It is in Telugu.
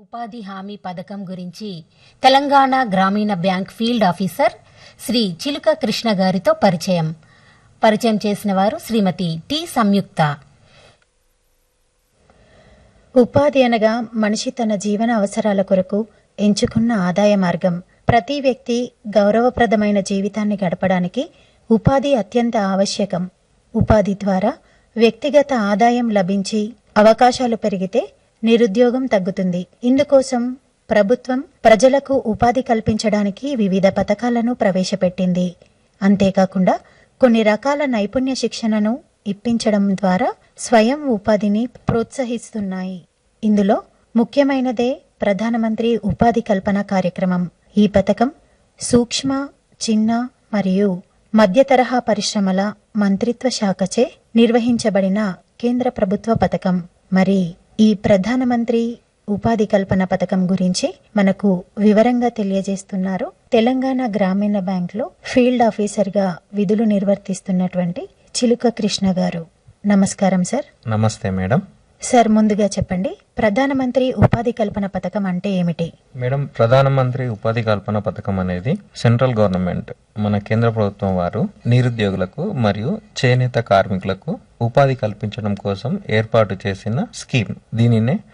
ఉపాధి హామీ పథకం గురించి తెలంగాణ గ్రామీణ బ్యాంక్ ఫీల్డ్ ఆఫీసర్ శ్రీ చిలుక కృష్ణ గారితో పరిచయం పరిచయం చేసిన వారు శ్రీమతి టి సంయుక్త ఉపాధి అనగా మనిషి తన జీవన అవసరాల కొరకు ఎంచుకున్న ఆదాయ మార్గం ప్రతి వ్యక్తి గౌరవప్రదమైన జీవితాన్ని గడపడానికి ఉపాధి అత్యంత ఆవశ్యకం ఉపాధి ద్వారా వ్యక్తిగత ఆదాయం లభించి అవకాశాలు పెరిగితే నిరుద్యోగం తగ్గుతుంది ఇందుకోసం ప్రభుత్వం ప్రజలకు ఉపాధి కల్పించడానికి వివిధ పథకాలను ప్రవేశపెట్టింది అంతేకాకుండా కొన్ని రకాల నైపుణ్య శిక్షణను ఇప్పించడం ద్వారా స్వయం ఉపాధిని ప్రోత్సహిస్తున్నాయి ఇందులో ముఖ్యమైనదే ప్రధానమంత్రి ఉపాధి కల్పన కార్యక్రమం ఈ పథకం సూక్ష్మ చిన్న మరియు మధ్య తరహా పరిశ్రమల మంత్రిత్వ శాఖచే నిర్వహించబడిన కేంద్ర ప్రభుత్వ పథకం మరి ఈ ప్రధానమంత్రి ఉపాధి కల్పన పథకం గురించి మనకు వివరంగా తెలియజేస్తున్నారు తెలంగాణ గ్రామీణ బ్యాంక్ లో ఫీల్డ్ ఆఫీసర్ గా విధులు నిర్వర్తిస్తున్నటువంటి చిలుక కృష్ణ గారు నమస్కారం సార్ నమస్తే మేడం సార్ ముందుగా చెప్పండి ప్రధానమంత్రి ఉపాధి కల్పన పథకం అంటే ఏమిటి మేడం ప్రధానమంత్రి ఉపాధి కల్పన పథకం అనేది సెంట్రల్ గవర్నమెంట్ మన కేంద్ర ప్రభుత్వం వారు నిరుద్యోగులకు మరియు చేనేత కార్మికులకు ఉపాధి కల్పించడం కోసం ఏర్పాటు చేసిన స్కీమ్ దీనినే